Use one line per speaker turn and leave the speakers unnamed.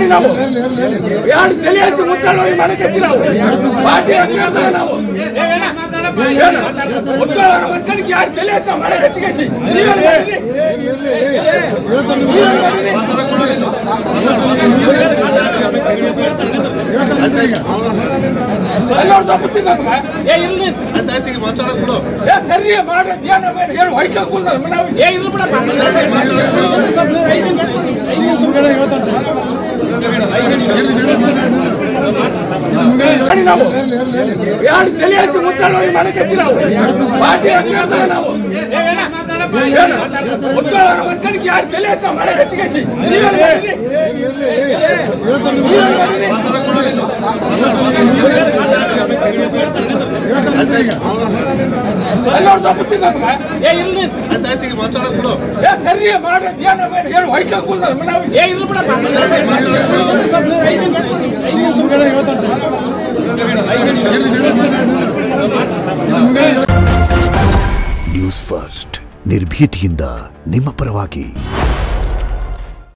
ನಾವು ಯಾರು ತಲೆ ಹಚ್ಚಿ ಮುತ್ತಾಡೋರಿ ಮಾಡಕತ್ತಿ ನಾವು ಪಾರ್ಟಿ ಅಧಿಕಾರದಾಗ ನಾವು ಏನು? ಮುತ್ತಾಡೋರ ಮತ್ತನಿಗೆ ಯಾರು ತಲೆ ಹಚ್ಚ ಮಾಡಕತ್ತಿಗೆಸಿ ನೀವೇನು ಮಾಡಿದ್ರಿ? ಎಲ್ಲರೂ ತಪ್ಪುತ್ತಿದ್ದಾರೆ ಏ ಇರ್ಲಿ ಏ ಸರಿ ಮಾಡ್ರಿ ಏನು ಹೇಳಿ ವೈಟ್ ಕೂತಾರೆ ನಾವು ಏ ಇರ್ಲಿ ಬಿಡಪ್ಪ ಮಾಡಿ ನಾವು ಯಾರು ತಲೆ ಹಚ್ಚಿ ಮುತ್ತಾಡೋರಿ ಮಾಡಕತ್ತಿ ನಾವು ಪಾರ್ಟಿ ಅಧಿಕಾರದಾಗ ನಾವು ಏನು? ಮುತ್ತಾಡೋರ ಮತ್ತನಿಗೆ ಯಾರು ತಲೆ ಹಚ್ಚ ಮಾಡಕತ್ತಿಗೆಸಿ ನೀವೇನು ಮಾಡಿದ್ರಿ? ನೀವೇನು ಮಾಡಿದ್ರಿ? ಎಲ್ಲರೂ ತಪ್ಪುತ್ತಿದ್ದಾರೆ ಏ ಇರ್ಲಿ ಏ ಸರಿ ಮಾಡ್ರಿ ಏನು ಹೇಳಿ ವೈಟ್ ಕೂತಾರೆ ನಾವು ಏ ಇರ್ಲಿ ಬಿಡಪ್ಪ
ನ್ಯೂಸ್ ಫಸ್ಟ್ ನಿರ್ಭೀತಿಯಿಂದ ನಿಮ್ಮ ಪರವಾಗಿ